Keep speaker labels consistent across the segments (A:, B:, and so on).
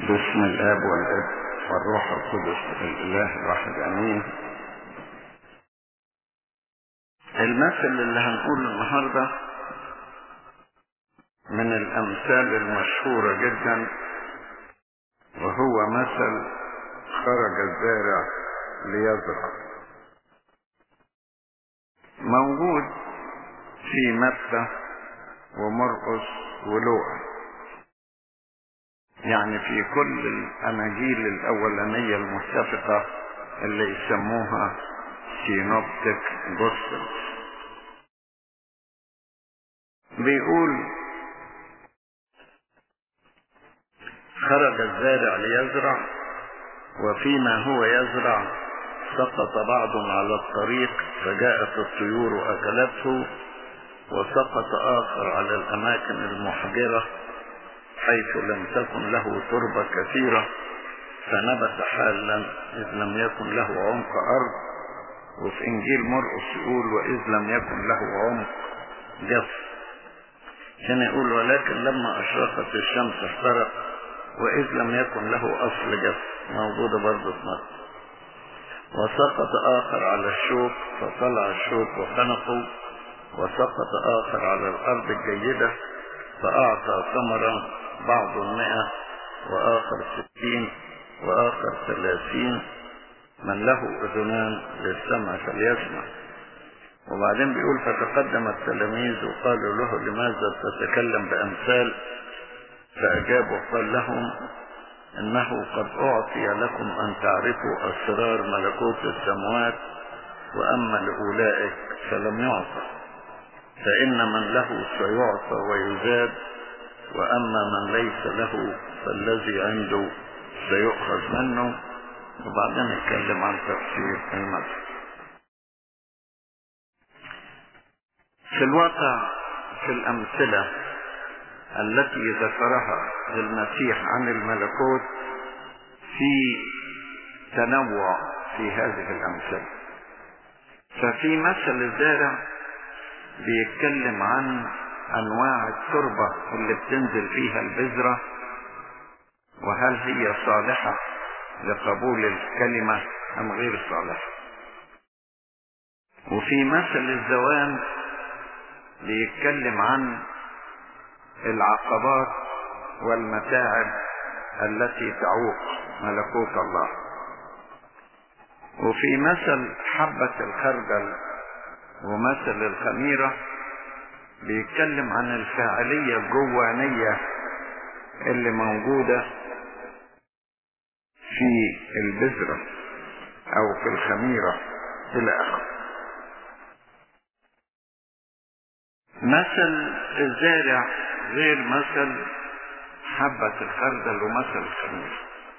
A: باسم الاب والاب والروح القدس الاله الواحد امين المثل اللي هنقوله النهارده من الامثال المشهوره جدا وهو مثل خرج الزارع ليزرع موجود في متى ومرقس ولوقا يعني في كل الاناجيل الاولانيه المتفقه اللي يسموها سينوبتيك جوسبل بيقول خرج الزارع ليزرع وفيما هو يزرع سقط بعض على الطريق فجاءت الطيور واكلته وسقط اخر على الاماكن المحجره حيث لم تكن له تربة كثيرة فنبت حالا إذ لم يكن له عمق أرض وفي إنجيل مرقس يقول وإذ لم يكن له عمق جف هنا يقول ولكن لما أشرقت الشمس احترق وإذ لم يكن له أصل جف موجودة برضه في مرقس وسقط آخر على الشوك فطلع الشوك وخنقه وسقط آخر على الأرض الجيدة فأعطى ثمرا بعض المئة وآخر ستين وآخر ثلاثين من له أذنان للسمع فليسمع وبعدين بيقول فتقدم التلاميذ وقالوا له لماذا تتكلم بأمثال فأجاب وقال لهم إنه قد أعطي لكم أن تعرفوا أسرار ملكوت السماوات وأما لأولئك فلم يعطى فإن من له سيعطى ويزاد وأما من ليس له فالذي عنده سيؤخذ منه وبعدين نتكلم عن تفسير المثل في الواقع في الأمثلة التي ذكرها المسيح عن الملكوت في تنوع في هذه الأمثلة ففي مثل الزارع بيتكلم عن انواع التربة اللي بتنزل فيها البذرة وهل هي صالحة لقبول الكلمة ام غير صالحة وفي مثل الزوان بيتكلم عن العقبات والمتاعب التي تعوق ملكوت الله وفي مثل حبة الخردل ومثل الخميرة بيتكلم عن الفاعلية الجوانية اللي موجودة في البذرة او في الخميرة الى اخره مثل الزارع غير مثل حبة الخردل ومثل الخميرة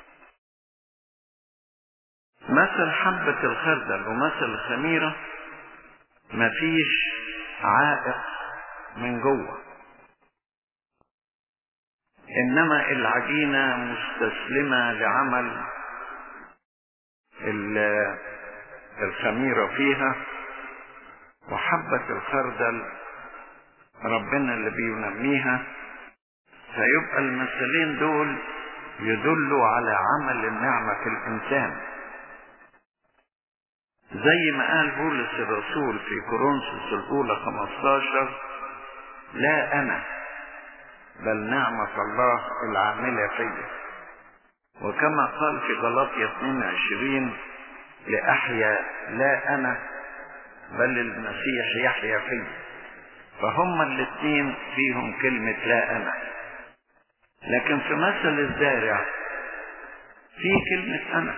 A: مثل حبة الخردل ومثل الخميرة مفيش عائق من جوه انما العجينة مستسلمة لعمل الخميرة فيها وحبة الخردل ربنا اللي بينميها فيبقى المثلين دول يدلوا على عمل النعمة في الإنسان زي ما قال بولس الرسول في كورنثوس الأولى 15 لا أنا بل نعمة الله العاملة فيا وكما قال في غلاطية 22 لأحيا لا أنا بل المسيح يحيا فيا فهم الاثنين فيهم كلمة لا أنا لكن في مثل الزارع في كلمة أنا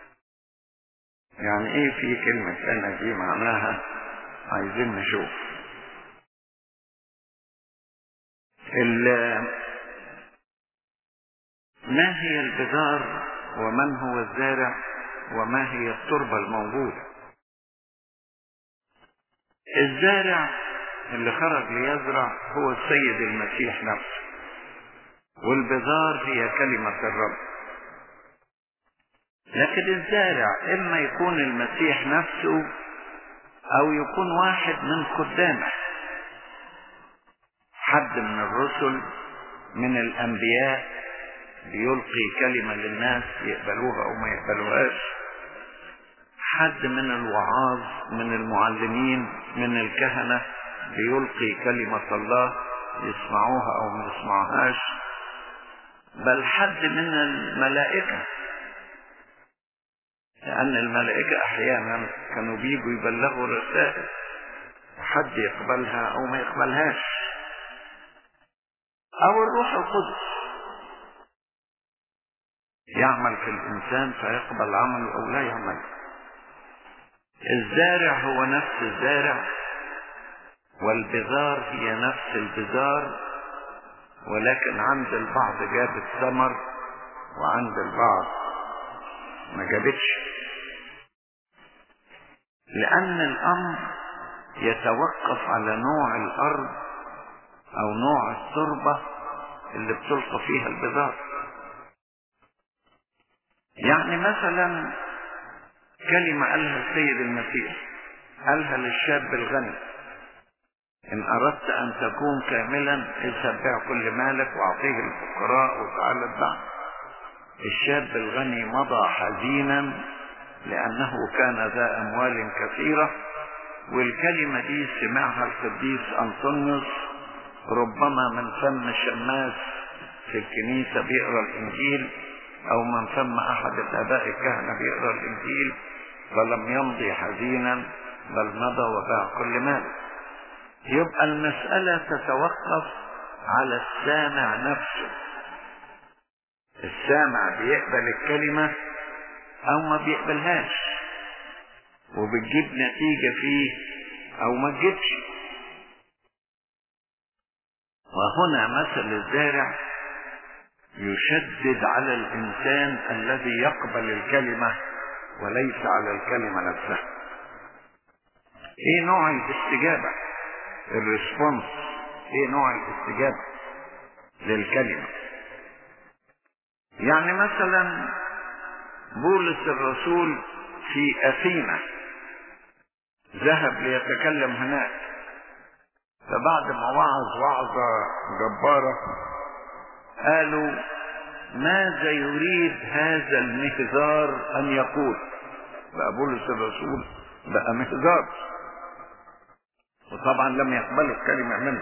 A: يعني ايه في كلمة انا دي معناها عايزين نشوف ما هي البذار ومن هو الزارع وما هي التربة الموجودة الزارع اللي خرج ليزرع هو السيد المسيح نفسه والبذار هي كلمة الرب لكن الزارع اما يكون المسيح نفسه او يكون واحد من خدامه حد من الرسل من الانبياء بيلقي كلمة للناس يقبلوها او ما يقبلوهاش حد من الوعاظ من المعلمين من الكهنة بيلقي كلمة الله يسمعوها او ما يسمعوهاش بل حد من الملائكة لأن الملائكة أحيانا كانوا بيجوا يبلغوا رسائل وحد يقبلها أو ما يقبلهاش أو الروح القدس يعمل في الإنسان فيقبل عمله أو لا يعمل الزارع هو نفس الزارع والبذار هي نفس البذار ولكن عند البعض جابت ثمر وعند البعض ما جابتش لأن الأمر يتوقف على نوع الأرض أو نوع التربة اللي بتلقى فيها البذار يعني مثلا كلمة قالها السيد المسيح قالها للشاب الغني إن أردت أن تكون كاملا اذهب بيع كل مالك وأعطيه الفقراء وتعالى اتبع الشاب الغني مضى حزينا لأنه كان ذا أموال كثيرة والكلمة دي سمعها القديس أنطونيوس ربما من فم شماس في الكنيسة بيقرأ الإنجيل أو من فم أحد الآباء الكهنة بيقرأ الإنجيل فلم يمضي حزينا بل مضى وباع كل ماله يبقى المسألة تتوقف على السامع نفسه السامع بيقبل الكلمة او ما بيقبلهاش وبتجيب نتيجة فيه او ما تجيبش وهنا مثل الزارع يشدد على الانسان الذي يقبل الكلمة وليس على الكلمة نفسها ايه نوع الاستجابة الريسبونس ايه نوع الاستجابة للكلمة يعني مثلا بولس الرسول في أثينا ذهب ليتكلم هناك فبعد ما وعظ وعظة جبارة قالوا ماذا يريد هذا المهزار أن يقول بقى بولس الرسول بقى مهزار وطبعا لم يقبلوا الكلمة منه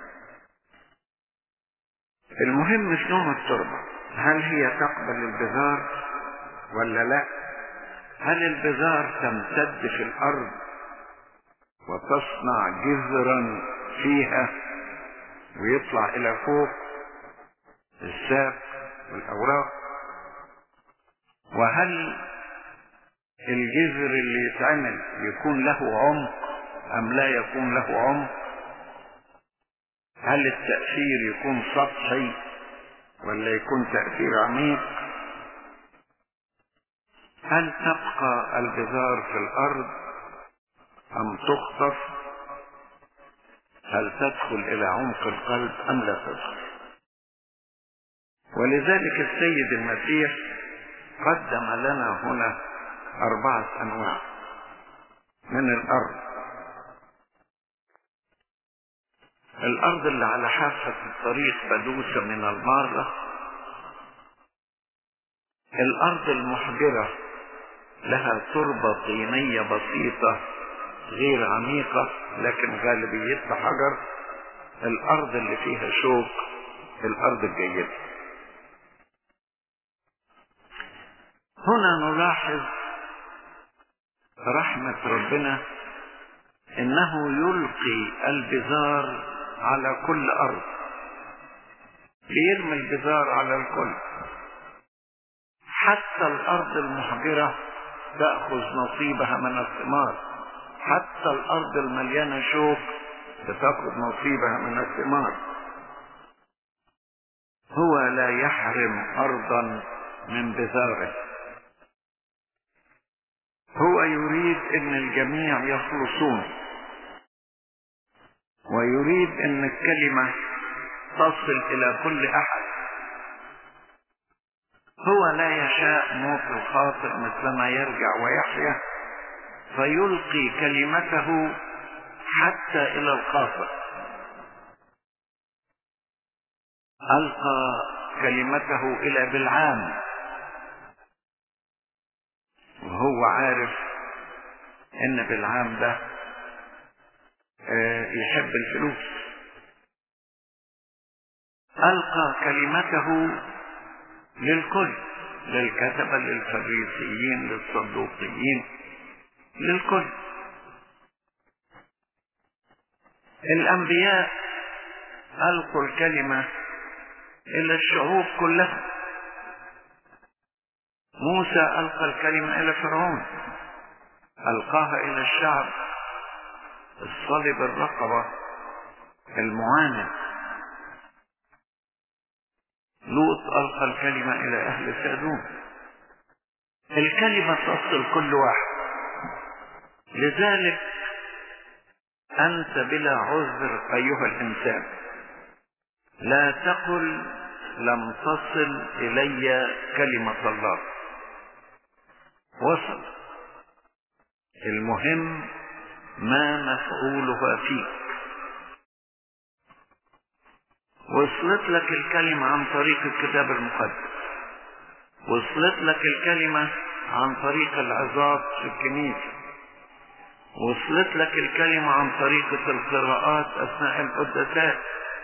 A: المهم في نوع التربة هل هي تقبل البذار ولا لا هل البذار تمتد في الارض وتصنع جذرا فيها ويطلع الى فوق الساق والاوراق وهل الجذر اللي يتعمل يكون له عمق ام لا يكون له عمق هل التأثير يكون سطحي ولا يكون تأثير عميق هل تبقى البذار في الأرض أم تخطف هل تدخل إلى عمق القلب أم لا تدخل ولذلك السيد المسيح قدم لنا هنا أربعة أنواع من الأرض الأرض اللي على حافة الطريق بدوسة من المارة الأرض المحجرة لها تربة طينية بسيطة غير عميقة لكن غالبيتها حجر الأرض اللي فيها شوك الأرض الجيدة هنا نلاحظ رحمة ربنا إنه يلقي البذار على كل أرض بيرمي البذار على الكل حتى الأرض المحجرة تأخذ نصيبها من الثمار حتى الأرض المليانة شوك بتأخذ نصيبها من الثمار هو لا يحرم أرضا من بذاره هو يريد ان الجميع يخلصون ويريد ان الكلمة تصل الى كل احد هو لا يشاء موت الخاطئ مثلما يرجع ويحيا فيلقي كلمته حتى الى الخاطئ القى كلمته إلى بالعام وهو عارف ان بالعام ده يحب الفلوس ألقى كلمته للكل للكتبة للفريسيين للصدوقيين للكل الأنبياء ألقوا الكلمة إلى الشعوب كلها موسى ألقى الكلمة إلى فرعون ألقاها إلى الشعب الصلب الرقبة المعاند لوط ألقى الكلمة إلى أهل سادوم الكلمة تصل كل واحد لذلك أنت بلا عذر أيها الإنسان لا تقل لم تصل إلي كلمة الله وصل المهم ما مفعولها فيك وصلت لك الكلمة عن طريق الكتاب المقدس وصلت لك الكلمة عن طريق العظات في الكنيسة وصلت لك الكلمة عن طريقة القراءات أثناء القداسات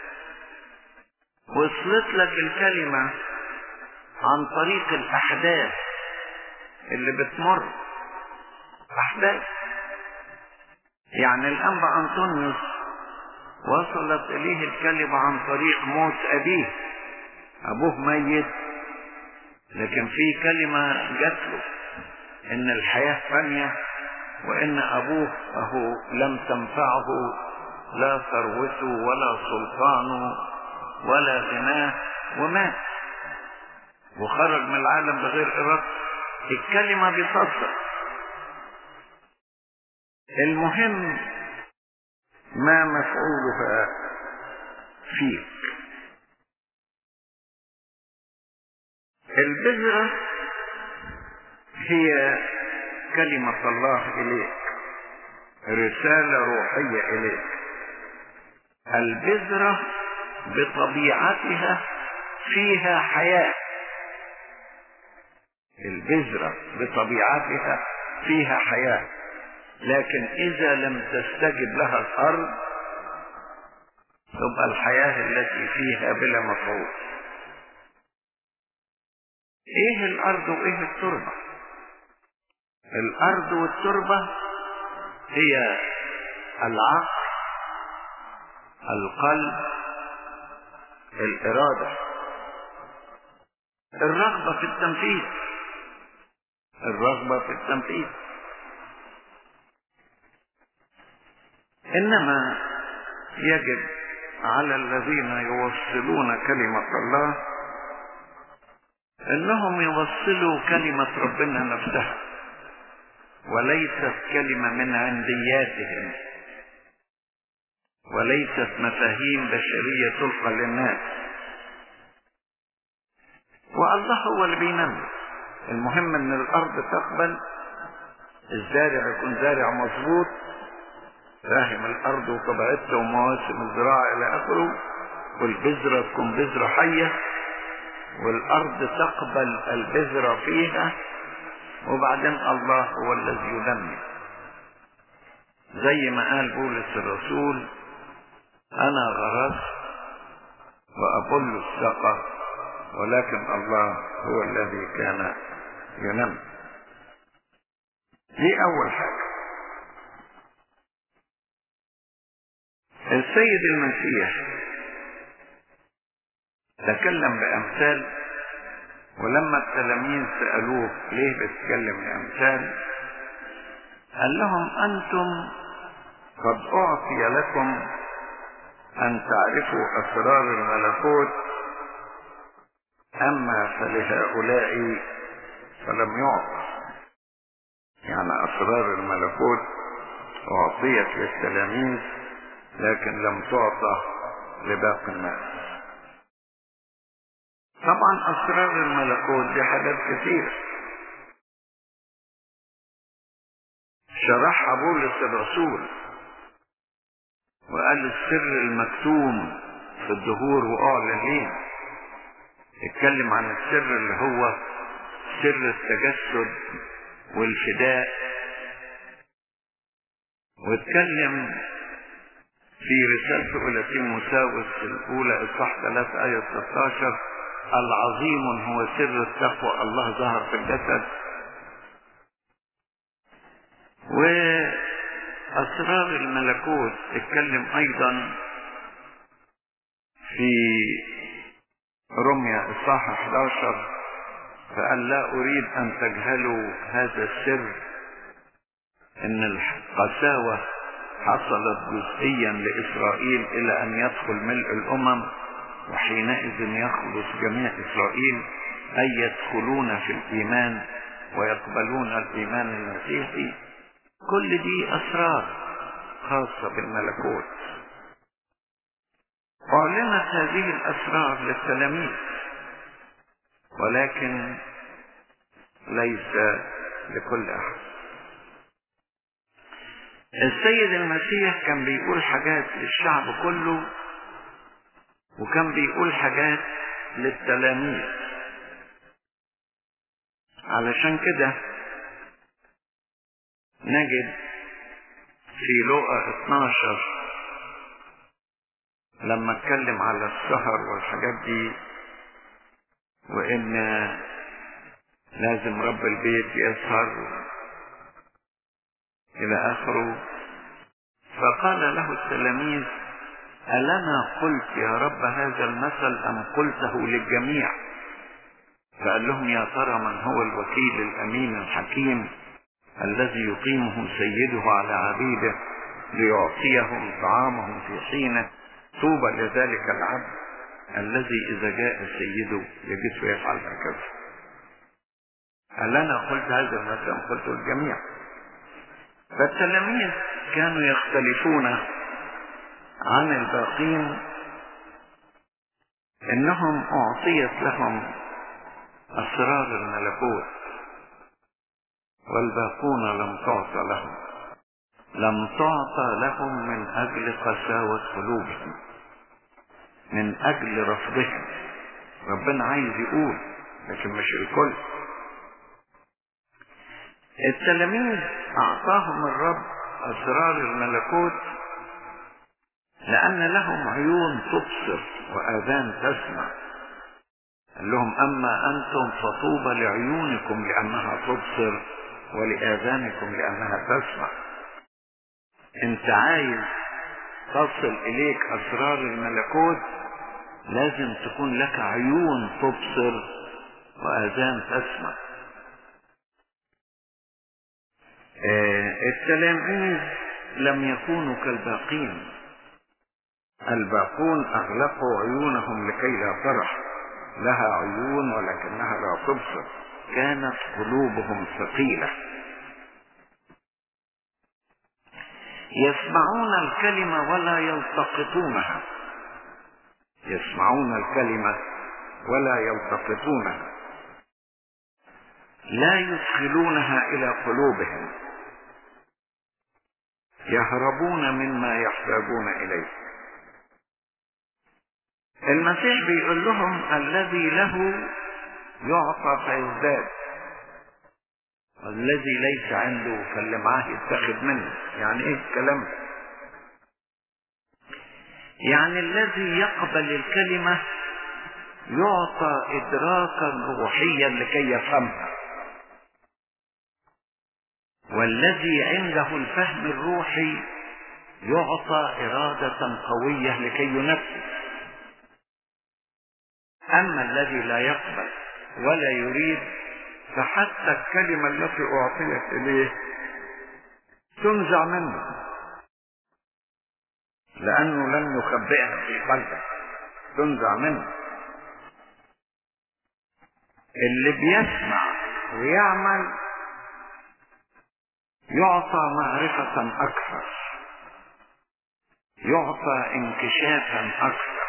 A: وصلت لك الكلمة عن طريق الأحداث اللي بتمر أحداث يعني الأنبا أنطونيوس وصلت إليه الكلمة عن طريق موت أبيه أبوه ميت لكن في كلمة جات له إن الحياة فانية وإن أبوه أهو لم تنفعه لا ثروته ولا سلطانه ولا غناه ومات وخرج من العالم بغير إرادته الكلمة بتصل المهم ما مفعولها فيك البذرة هي كلمة الله إليك رسالة روحية إليك البذرة بطبيعتها فيها حياة البذرة بطبيعتها فيها حياة لكن إذا لم تستجب لها الأرض تبقى الحياة التي فيها بلا مفعول إيه الأرض وإيه التربة الأرض والتربة هي العقل القلب الإرادة الرغبة في التنفيذ الرغبة في التنفيذ إنما يجب على الذين يوصلون كلمة الله انهم يوصلوا كلمة ربنا نفسها وليست كلمة من عندياتهم وليست مفاهيم بشرية تلقى للناس والله هو اللي بينمي المهم ان الارض تقبل الزارع يكون زارع مظبوط فاهم الارض وطبيعتها ومواسم الزراعة الى اخره والبذرة تكون بذرة حية والارض تقبل البذرة فيها وبعدين الله هو الذي ينمي زي ما قال بولس الرسول انا غرست وابل السقى ولكن الله هو الذي كان ينمي دي اول حاجة السيد المسيح تكلم بأمثال ولما التلاميذ سألوه ليه بتتكلم بأمثال قال لهم أنتم قد أعطي لكم أن تعرفوا أسرار الملكوت أما فلهؤلاء فلم يعطى يعني أسرار الملكوت أعطيت للتلاميذ لكن لم تعطى لباقي الناس طبعا اسرار الملكوت دي حاجات كتير شرحها بولس الرسول وقال السر المكتوم في الدهور واعلن ليه اتكلم عن السر اللي هو سر التجسد والفداء واتكلم في رسالته إلى تيموساوس الأولى إصحاح 3 آية 16 العظيم هو سر التقوى الله ظهر في الجسد وأسرار الملكوت اتكلم أيضا في رمية إصحاح 11 فقال لا أريد أن تجهلوا هذا السر إن القساوة حصلت جزئيا لإسرائيل إلى أن يدخل ملء الأمم وحينئذ يخلص جميع إسرائيل أي يدخلون في الإيمان ويقبلون الإيمان المسيحي كل دي أسرار خاصة بالملكوت أعلنت هذه الأسرار للتلاميذ ولكن ليس لكل أحد السيد المسيح كان بيقول حاجات للشعب كله وكان بيقول حاجات للتلاميذ علشان كده نجد في لقا 12 لما اتكلم على السهر والحاجات دي وان لازم رب البيت يسهر الى اخره فقال له التلاميذ ألنا قلت يا رب هذا المثل أم قلته للجميع فقال لهم يا ترى من هو الوكيل الأمين الحكيم الذي يقيمه سيده على عبيده ليعطيهم طعامهم في حينه طوبى لذلك العبد الذي إذا جاء سيده يجد يفعل هكذا هل أنا قلت هذا المثل قلت الجميع فالتلاميذ كانوا يختلفون عن الباقين انهم اعطيت لهم اسرار الملكوت والباقون لم تعطى لهم لم تعطى لهم من اجل قساوة قلوبهم من اجل رفضهم ربنا عايز يقول لكن مش الكل التلاميذ اعطاهم الرب اسرار الملكوت لأن لهم عيون تبصر وآذان تسمع قال لهم أما أنتم فطوبى لعيونكم لأنها تبصر ولآذانكم لأنها تسمع أنت عايز تصل إليك أسرار الملكوت لازم تكون لك عيون تبصر وآذان تسمع آه التلاميذ لم يكونوا كالباقين الباقون أغلقوا عيونهم لكي لا ترح لها عيون ولكنها لا تبصر كانت قلوبهم ثقيلة يسمعون الكلمة ولا يلتقطونها يسمعون الكلمة ولا يلتقطونها لا يدخلونها إلى قلوبهم يهربون مما يحتاجون إليه المسيح بيقول لهم الذي له يعطى فيزداد والذي ليس عنده فاللي معاه يتخذ منه يعني ايه الكلام ده يعني الذي يقبل الكلمة يعطى إدراكا روحيا لكي يفهمها والذي عنده الفهم الروحي يعطى إرادة قوية لكي ينفذ أما الذي لا يقبل ولا يريد فحتى الكلمة التي أعطيت إليه تنزع منه لأنه لم يخبئها في قلبه تنزع منه اللي بيسمع ويعمل يعطى معرفة أكثر يعطى انكشافا أكثر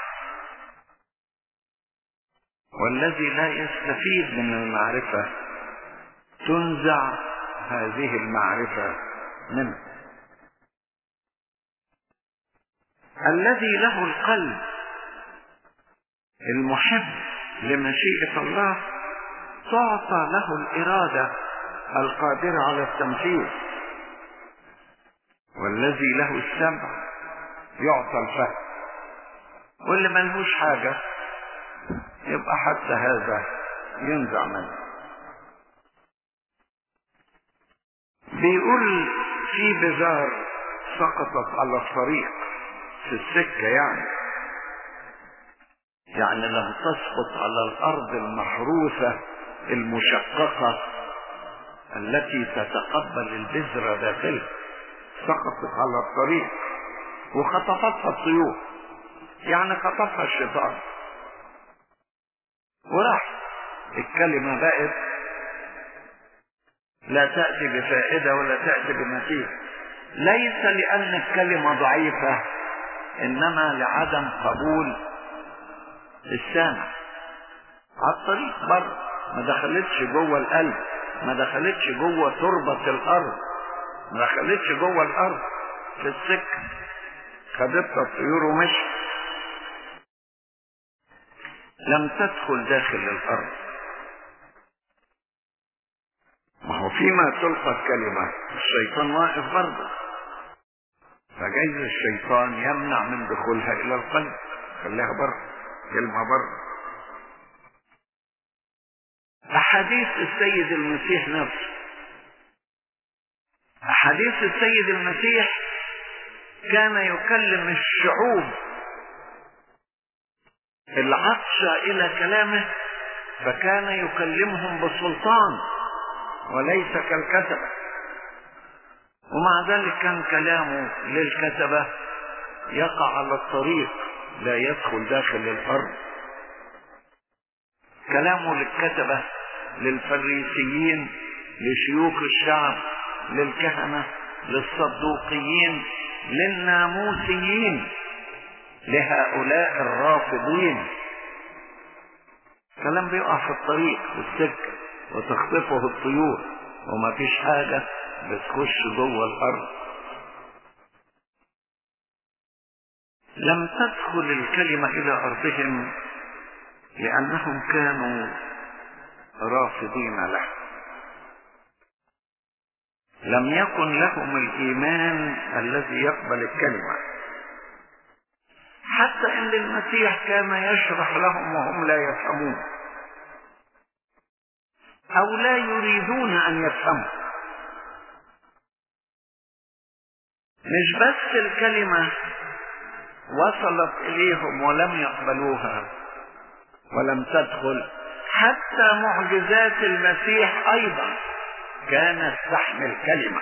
A: والذي لا يستفيد من المعرفة تنزع هذه المعرفة منه الذي له القلب المحب لمشيئة الله تعطى له الإرادة القادرة على التنفيذ والذي له السمع يعطى الفهم واللي ملهوش حاجة يبقى حتى هذا ينزع منه بيقول في بزار سقطت على الطريق في السكة يعني يعني لم تسقط على الأرض المحروسة المشققة التي تتقبل البذرة داخلها سقطت على الطريق وخطفتها الطيور يعني خطفها الشيطان وراح الكلمة بقت لا تأتي بفائدة ولا تأتي بنتيجة ليس لأن الكلمة ضعيفة إنما لعدم قبول السامع على الطريق بره ما دخلتش جوه القلب ما دخلتش جوه تربة الأرض ما دخلتش جوه الأرض في السكة خدتها الطيور ومشي لم تدخل داخل الأرض ما هو فيما تلقى الكلمة الشيطان واقف برضه فجايز الشيطان يمنع من دخولها إلى القلب خليها بره كلمة بره أحاديث السيد المسيح نفسه أحاديث السيد المسيح كان يكلم الشعوب العطشة إلى كلامه فكان يكلمهم بسلطان وليس كالكتبة ومع ذلك كان كلامه للكتبة يقع على الطريق لا يدخل داخل الأرض كلامه للكتبة للفريسيين لشيوخ الشعب للكهنة للصدوقيين للناموسيين لهؤلاء الرافضين كلام بيقع في الطريق والسكة وتخطفه الطيور وما فيش حاجة بتخش جوه الأرض لم تدخل الكلمة إلى أرضهم لأنهم كانوا رافضين له لم يكن لهم الإيمان الذي يقبل الكلمة حتى ان المسيح كان يشرح لهم وهم لا يفهمون او لا يريدون ان يفهموا مش بس الكلمة وصلت اليهم ولم يقبلوها ولم تدخل حتى معجزات المسيح ايضا كانت تحمل كلمة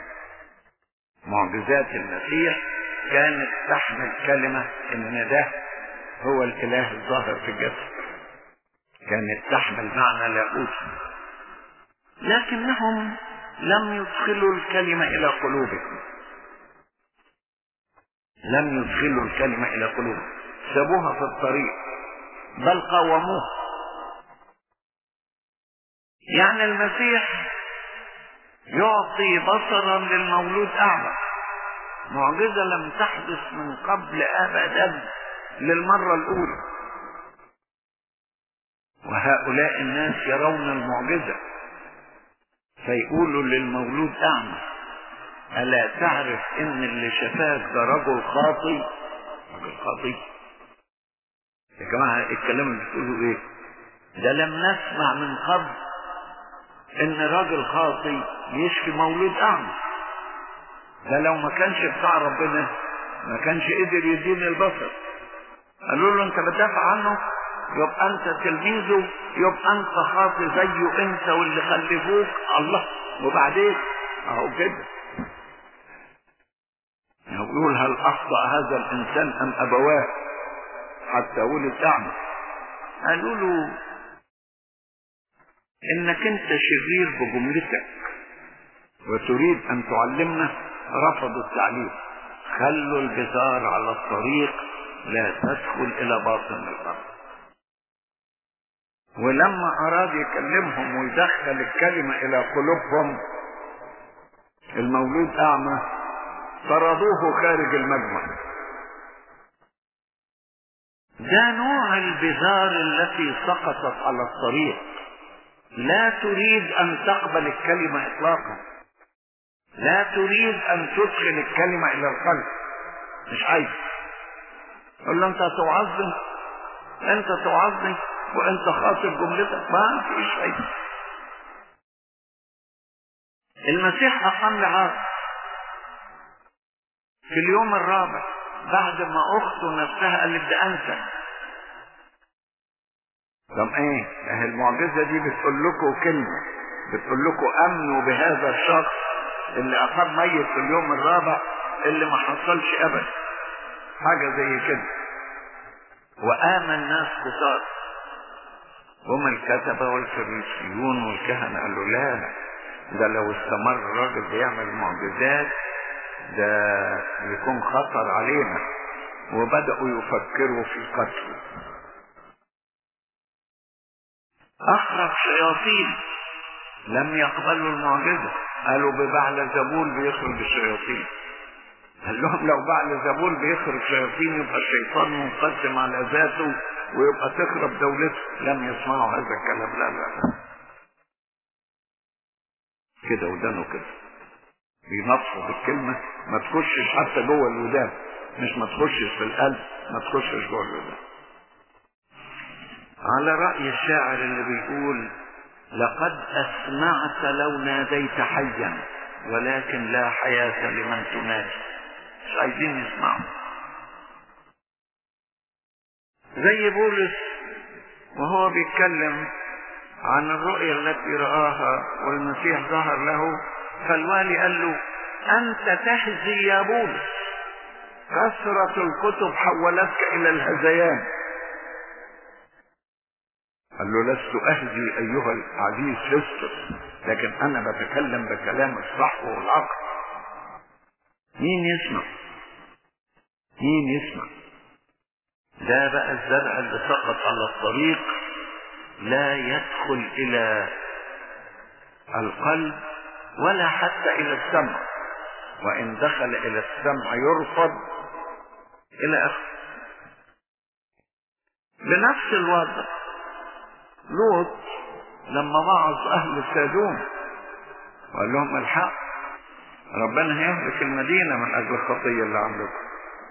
A: معجزات المسيح كانت تحمل كلمة ان ده هو الاله الظاهر في الجسد كانت تحمل معنى لاهوتي لكنهم لم يدخلوا الكلمة الى قلوبهم لم يدخلوا الكلمة الى قلوبهم سابوها في الطريق بل قاوموها يعني المسيح يعطي بصرا للمولود اعمى معجزة لم تحدث من قبل أبدا للمرة الأولى وهؤلاء الناس يرون المعجزة فيقولوا للمولود أعمى ألا تعرف إن اللي شفاك ده رجل خاطي رجل خاطي يا جماعة الكلام اللي بتقولوا إيه ده لم نسمع من قبل إن راجل خاطي يشفي مولود أعمى ده لو ما كانش بتاع ربنا ما كانش قدر يديني البصر قالوا له انت بتدافع عنه يبقى انت تلميذه يبقى انت خاطي زيه انت واللي خلفوك الله وبعدين اهو كده يقول هل اخطا هذا الانسان ام ابواه حتى ولد اعمى قالوا له انك انت شرير بجملتك وتريد ان تعلمنا رفضوا التعليم خلوا البزار على الطريق لا تدخل الى باطن الارض ولما اراد يكلمهم ويدخل الكلمة الى قلوبهم المولود اعمى طردوه خارج المجمع ده نوع البذار التي سقطت على الطريق لا تريد ان تقبل الكلمة اطلاقا لا تريد ان تدخل الكلمة الى القلب مش عايز قل له انت توعظني انت توعظني وانت خاطب جملتك ما فيش شيء المسيح اقام لعاص في اليوم الرابع بعد ما اخته نفسها قالت ده انت طب ايه اه المعجزه دي بتقول لكم كلمه بتقول لكم امنوا بهذا الشخص اللي اقام ميت في اليوم الرابع اللي ما حصلش ابدا حاجه زي كده وامن ناس كتار هم الكتبة والفريسيون والكهنة قالوا لا ده لو استمر الراجل بيعمل معجزات ده يكون خطر علينا وبدأوا يفكروا في قتله أخرج شياطين لم يقبلوا المعجزة قالوا ببعل زبول بيخرج الشياطين قال لهم لو بعل زبول بيخرج شياطين يبقى الشيطان منقسم على ذاته ويبقى تخرب دولته لم يسمعوا هذا الكلام لا لا لا كده ودانه كده بينفض الكلمة ما تخشش حتى جوه الودان مش ما تخشش في القلب ما تخشش جوه الودان على رأي الشاعر اللي بيقول لقد أسمعت لو ناديت حيا ولكن لا حياة لمن تنادي مش عايزين نسمعه زي بولس وهو بيتكلم عن الرؤيا التي رآها والمسيح ظهر له فالوالي قال له أنت تهزي يا بولس كثرة الكتب حولتك إلى الهذيان قال له لست أهزي أيها العزيز فستر لكن أنا بتكلم بكلام الصح والعقل مين يسمع مين يسمع ده بقى الزرع اللي سقط على الطريق لا يدخل الى القلب ولا حتى الى السمع وان دخل الى السمع يرفض الى اخره بنفس الوضع لوط لما وعظ اهل السادوم وقال لهم الحق ربنا هيهلك المدينه من اجل الخطيه اللي عندكم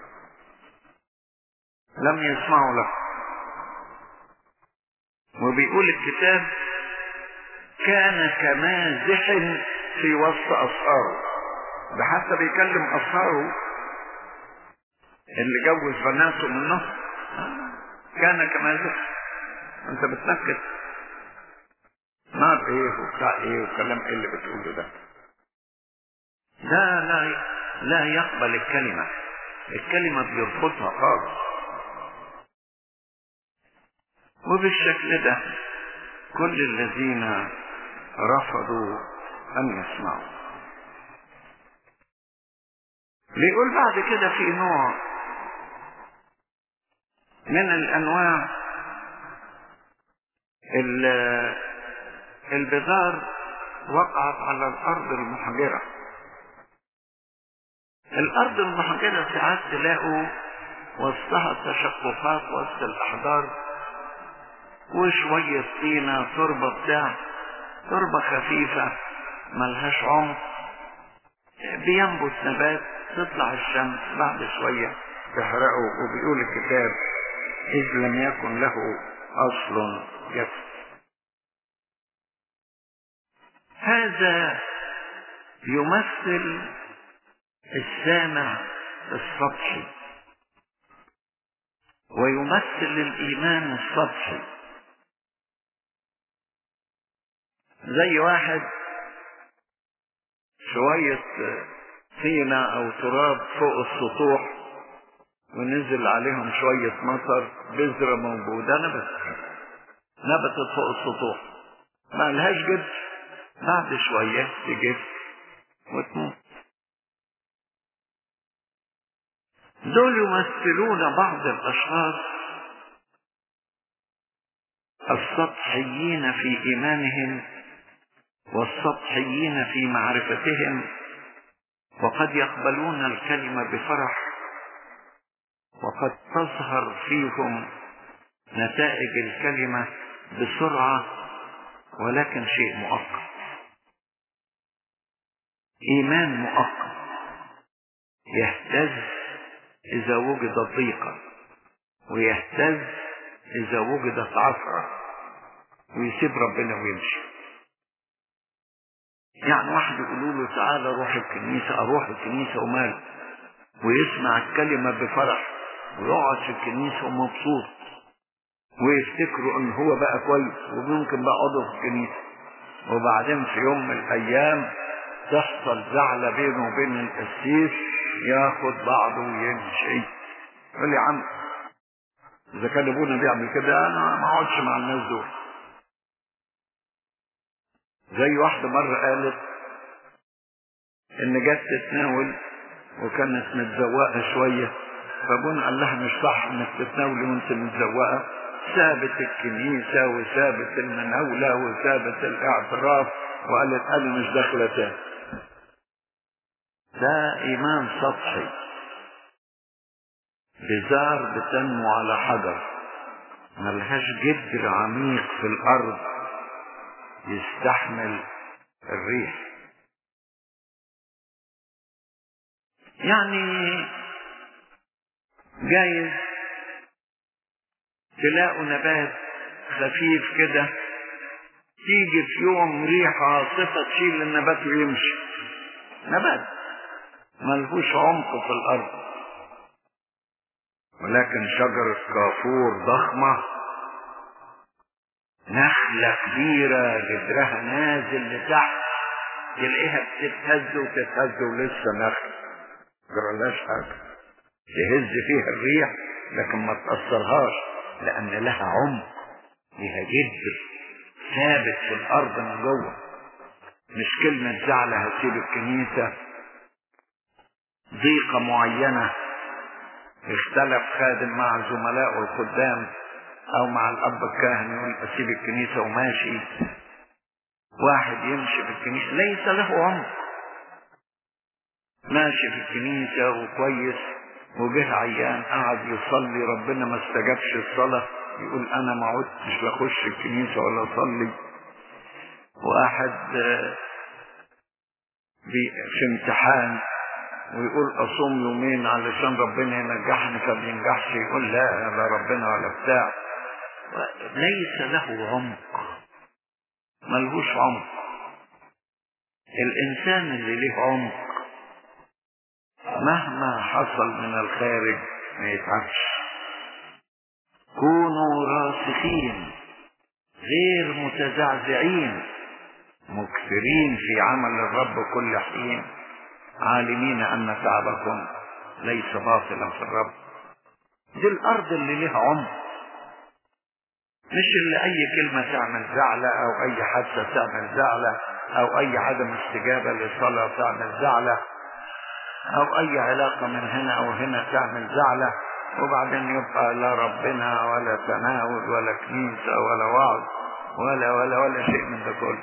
A: لم يسمعوا له وبيقول الكتاب كان كمازح في وسط أصهاره ده حتى بيكلم أصهاره اللي جوز بناته من نصر كان كمازح انت بتنكت نار ايه وبتاع ايه وكلام ايه اللي بتقوله ده ده لا لا يقبل الكلمة الكلمة بيرفضها خالص وبالشكل ده كل الذين رفضوا أن يسمعوا بيقول بعد كده في نوع من الأنواع البذار وقعت على الأرض المحجرة الأرض المحجرة ساعات تلاقوا وسطها تشققات وسط الأحجار وشوية طينة تربة بتاع تربة خفيفة ملهاش عمق بينبت نبات تطلع الشمس بعد شوية تحرقه وبيقول الكتاب إذ لم يكن له أصل جف هذا يمثل السامع السطحي ويمثل الإيمان السطحي زي واحد شوية طينة أو تراب فوق السطوح ونزل عليهم شوية مطر بذرة موجودة نبت نبتت فوق السطوح ما لهاش جد بعد شوية تجف وتموت دول يمثلون بعض الأشخاص السطحيين في إيمانهم والسطحيين في معرفتهم وقد يقبلون الكلمة بفرح وقد تظهر فيهم نتائج الكلمة بسرعة ولكن شيء مؤقت إيمان مؤقت يهتز إذا وجدت ضيقة ويهتز إذا وجدت عثرة ويسيب ربنا ويمشي يعني واحد يقولوا له تعالى روح الكنيسة أروح الكنيسة ومال ويسمع الكلمة بفرح ويقعد في الكنيسة ومبسوط ويفتكروا ان هو بقى كويس وممكن بقى عضو في الكنيسة وبعدين في يوم من الايام تحصل زعلة بينه وبين القسيس ياخد بعضه ويمشي يقول لي يا عم اذا كان ابونا بيعمل كده انا ما اقعدش مع الناس دول زي واحدة مرة قالت ان جت تتناول وكانت متزوقة شوية فابونا قال لها مش صح انك تتناولي وانت متزوقة سابت الكنيسة وسابت المناولة وسابت الاعتراف وقالت انا مش داخلة تاني ده ايمان سطحي بزار بتنمو على حجر ملهاش جدر عميق في الارض يستحمل الريح يعني جايز تلاقوا نبات خفيف كده تيجي في يوم ريح عاصفة تشيل النبات ويمشي نبات ملهوش عمق في الأرض ولكن شجرة كافور ضخمة نخلة كبيرة جدرها نازل لتحت تلاقيها بتتهز وتتهز ولسه نخلة جرالهاش حاجة تهز فيها الريح لكن ما تأثرهاش لأن لها عمق لها جدر ثابت في الأرض من جوه مش كلمة زعلة هسيب الكنيسة ضيقة معينة اختلف خادم مع زملائه الخدام او مع الاب الكاهن يقول اسيب الكنيسة وماشي واحد يمشي في الكنيسة ليس له عمق ماشي في الكنيسة وكويس وجه عيان قعد يصلي ربنا ما استجابش الصلاة يقول انا ما عدتش بخش الكنيسة ولا اصلي واحد في امتحان ويقول اصوم يومين علشان ربنا ينجحني فبينجحش يقول لا لا ربنا ولا بتاع ليس له عمق ملهوش عمق الانسان اللي له عمق مهما حصل من الخارج ما يتعبش كونوا راسخين غير متزعزعين مكثرين في عمل الرب كل حين عالمين ان تعبكم ليس باطلا في الرب دي الارض اللي لها عمق مش اللي اي كلمة تعمل زعلة او اي حادثة تعمل زعلة او اي عدم استجابة لصلاة تعمل زعلة او اي علاقة من هنا او هنا تعمل زعلة وبعدين يبقى لا ربنا ولا تناول ولا كنيسة ولا وعظ ولا ولا ولا شيء من ده كله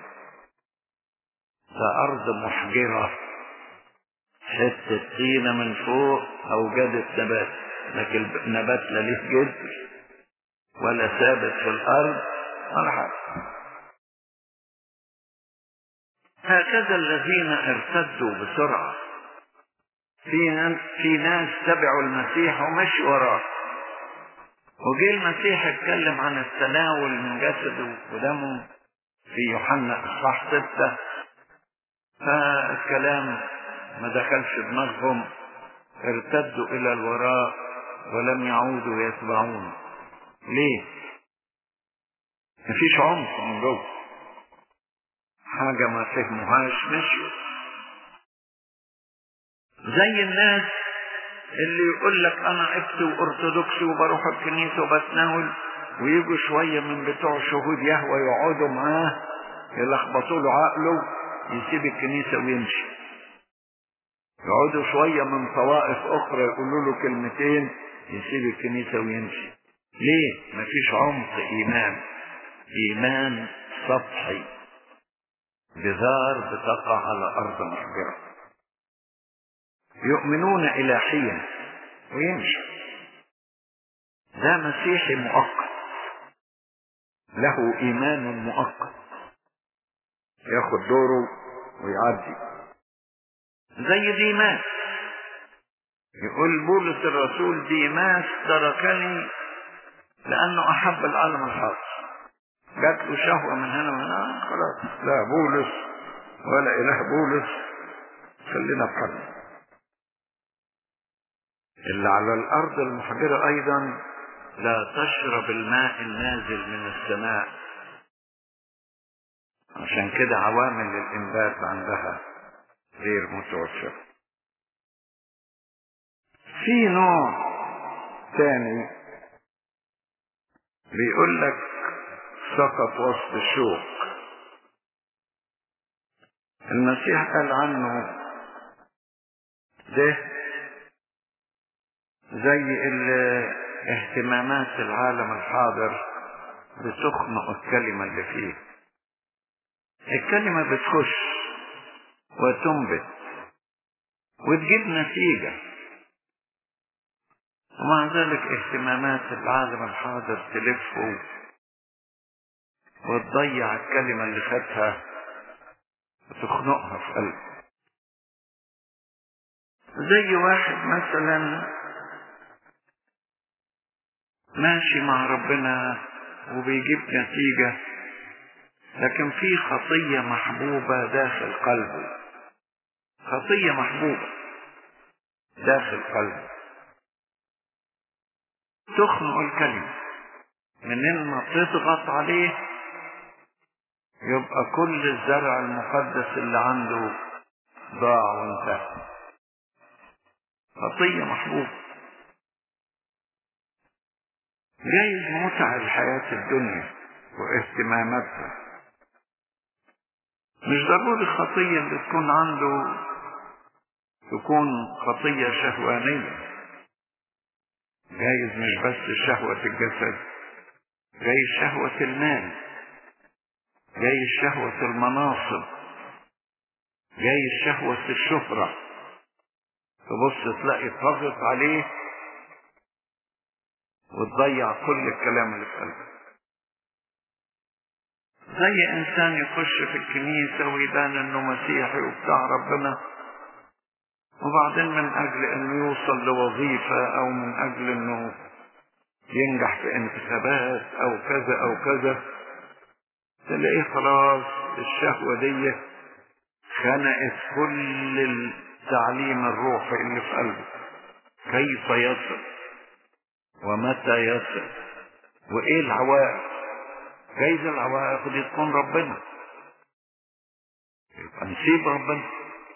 A: ده ارض محجرة حتة طينة من فوق اوجدت نبات لكن النبات لا ليه جذر ولا ثابت في الارض ولا حاجة هكذا الذين ارتدوا بسرعة في في ناس تبعوا المسيح ومشوا وراه وجه المسيح اتكلم عن التناول من جسده ودمه في يوحنا اصحاح ستة فالكلام ما دخلش دماغهم ارتدوا الى الوراء ولم يعودوا يتبعون ليه مفيش عمق من جوه حاجة ما فهموهاش مشوا زي الناس اللي يقول لك انا ابتي وارثوذكسي وبروح الكنيسة وبتناول ويجوا شوية من بتوع شهود يهوى يقعدوا معاه يلخبطوا له عقله يسيب الكنيسة ويمشي يقعدوا شوية من طوائف أخرى يقولوا له كلمتين يسيب الكنيسة ويمشي ليه؟ مفيش عمق إيمان إيمان سطحي بذار بتقع على أرض محجرة يؤمنون إلى حين ويمشي ده مسيحي مؤقت
B: له ايمان مؤقت ياخد دوره ويعدي
A: زي ديماس
B: يقول بولس الرسول ديماس تركني لانه احب العالم الحاضر جات له شهوة من هنا ومن هنا خلاص لا بولس ولا اله بولس خلينا في حالنا اللي على الارض المحجرة ايضا
A: لا تشرب الماء النازل من السماء
B: عشان كده عوامل الانبات عندها غير متوفرة في نوع تاني بيقول لك سقط وسط الشوق المسيح قال عنه ده زي اللي اهتمامات العالم الحاضر بتخنق الكلمة اللي فيه الكلمة بتخش وتنبت وتجيب نتيجة ومع ذلك اهتمامات العالم الحاضر تلفه وتضيع الكلمة اللي خدها وتخنقها في قلبه زي واحد مثلا ماشي مع ربنا وبيجيب نتيجة لكن في خطية محبوبة داخل قلبه خطية محبوبة داخل قلبه تخنق الكلمة منين ما تضغط عليه يبقى كل الزرع المقدس اللي عنده ضاع وانتهى خطية محبوبة جايز متع الحياة الدنيا واهتماماتها مش ضروري الخطية اللي تكون عنده تكون خطية شهوانية جايز مش بس شهوة الجسد جايز شهوة المال جايز شهوة المناصب جايز شهوة الشهرة تبص تلاقي طغت عليه وتضيع كل الكلام اللي في قلبك زي انسان يخش في الكنيسة ويبان انه مسيحي وبتاع ربنا وبعدين من اجل انه يوصل لوظيفة او من اجل انه ينجح في انتخابات او كذا او كذا تلاقيه خلاص الشهوة دي خنقت كل التعليم الروحي اللي في قلبه كيف يصل ومتى يصل وايه العوائق جايز العوائق دي تكون ربنا يبقى نسيب ربنا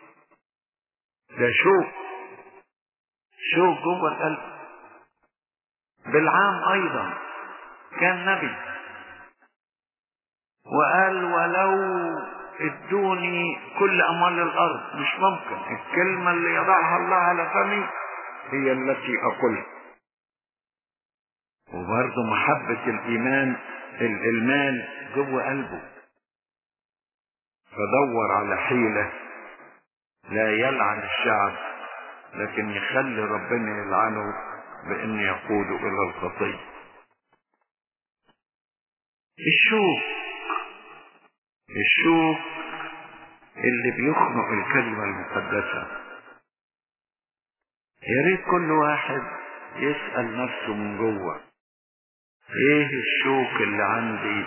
B: ده شوق شوق جوه القلب بالعام ايضا كان نبي وقال ولو ادوني كل اموال الارض مش ممكن الكلمة اللي يضعها الله على فمي هي التي اقولها وبرضه محبة الايمان المال جوه قلبه فدور على حيلة لا يلعن الشعب لكن يخلي ربنا يلعنه بان يقوده الى الخطيه الشوك الشوك اللي بيخنق الكلمة المقدسة يا ريت كل واحد يسأل نفسه من جوه ايه الشوك اللي عندي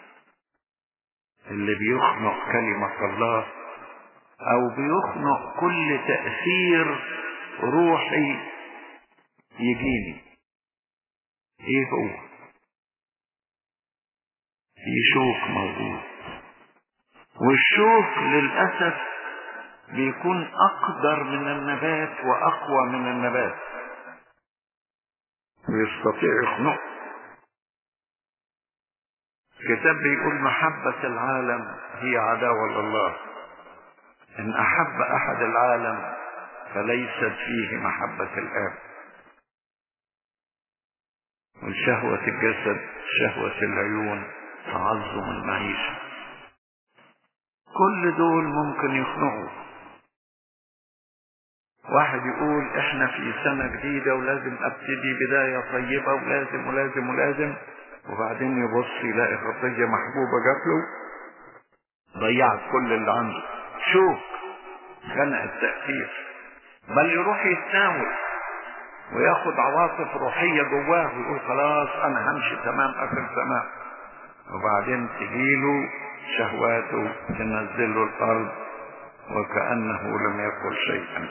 B: اللي بيخنق كلمة الله او بيخنق كل تأثير روحي يجيني ايه هو في شوك موجود والشوك للأسف بيكون أقدر من النبات وأقوى من النبات ويستطيع يخنق الكتاب بيقول محبة العالم هي عداوة لله إن أحب أحد العالم فليست فيه محبة الآب والشهوة الجسد شهوة العيون تعظم المعيشة كل دول ممكن يخنقوا واحد يقول احنا في سنة جديدة ولازم ابتدي بداية طيبة ولازم ولازم ولازم وبعدين يبص يلاقي خطية محبوبة جات له ضيعت كل اللي عنده شوك خنق التأثير بل يروح يتناول وياخد عواطف روحية جواه ويقول خلاص انا همشي تمام اخر تمام وبعدين تجيله شهواته تنزله الارض وكأنه لم يقل شيئا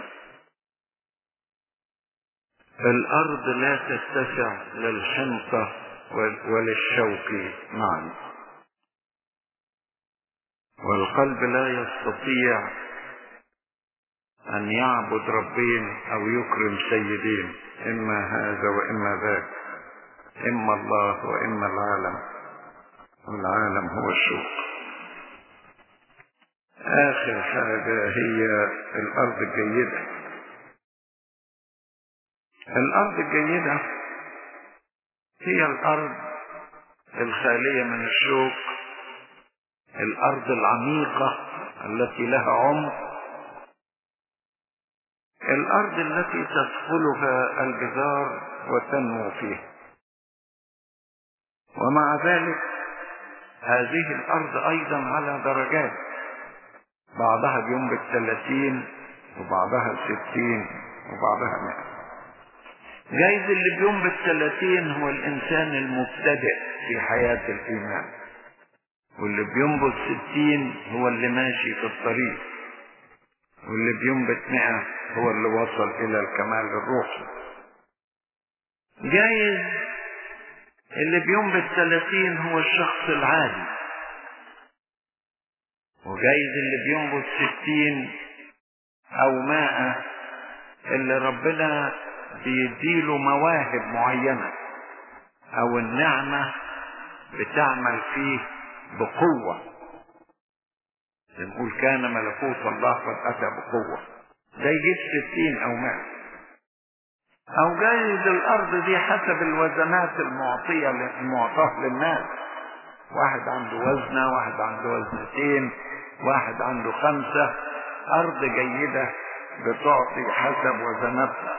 B: الارض لا تتسع للحنطة وللشوك معا والقلب لا يستطيع ان يعبد ربين او يكرم سيدين اما هذا واما ذاك اما الله واما العالم والعالم هو الشوق اخر حاجة هي الارض الجيدة الارض الجيدة هي الارض الخالية من الشوك الارض العميقة التي لها عمق الارض التي تدخلها الجدار وتنمو فيها ومع ذلك هذه الارض ايضا على درجات بعضها بينبت ثلاثين وبعضها ستين وبعضها مئة جايز اللي بينبت ثلاثين هو الانسان المبتدئ في حياة الايمان واللي بينبت ستين هو اللي ماشي في الطريق واللي بينبت مئة هو اللي وصل الى الكمال الروحي جايز اللي بينبت ثلاثين هو الشخص العادي وجايز اللي بينبت ستين او مائة اللي ربنا بيديله مواهب معينة او النعمة بتعمل فيه بقوة نقول كان ملكوت الله قد اتى بقوة ده يجيب ستين او مائة او جايز الارض دي حسب الوزنات المعطية المعطاة للناس واحد عنده وزنة واحد عنده وزنتين واحد عنده خمسة ارض جيدة بتعطي حسب وزناتها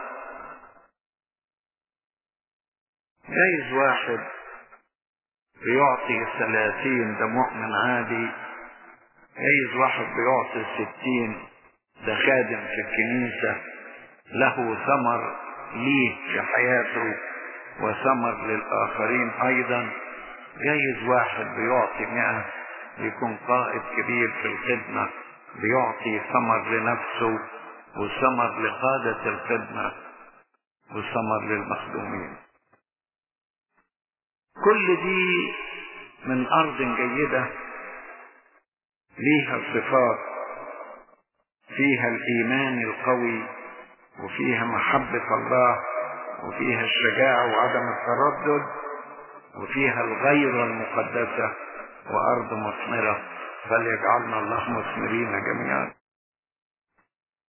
B: جايز واحد بيعطي ثلاثين ده مؤمن عادي جايز واحد بيعطي ستين ده خادم في الكنيسة له ثمر ليه في حياته وثمر للآخرين أيضا جايز واحد بيعطي مئة يكون قائد كبير في الخدمة بيعطي ثمر لنفسه وثمر لقادة الخدمة وثمر للمخدومين كل دي من أرض جيدة ليها صفات فيها الإيمان القوي وفيها محبة الله وفيها الشجاعة وعدم التردد وفيها الغيرة المقدسة وأرض مثمرة فليجعلنا الله مثمرين جميعا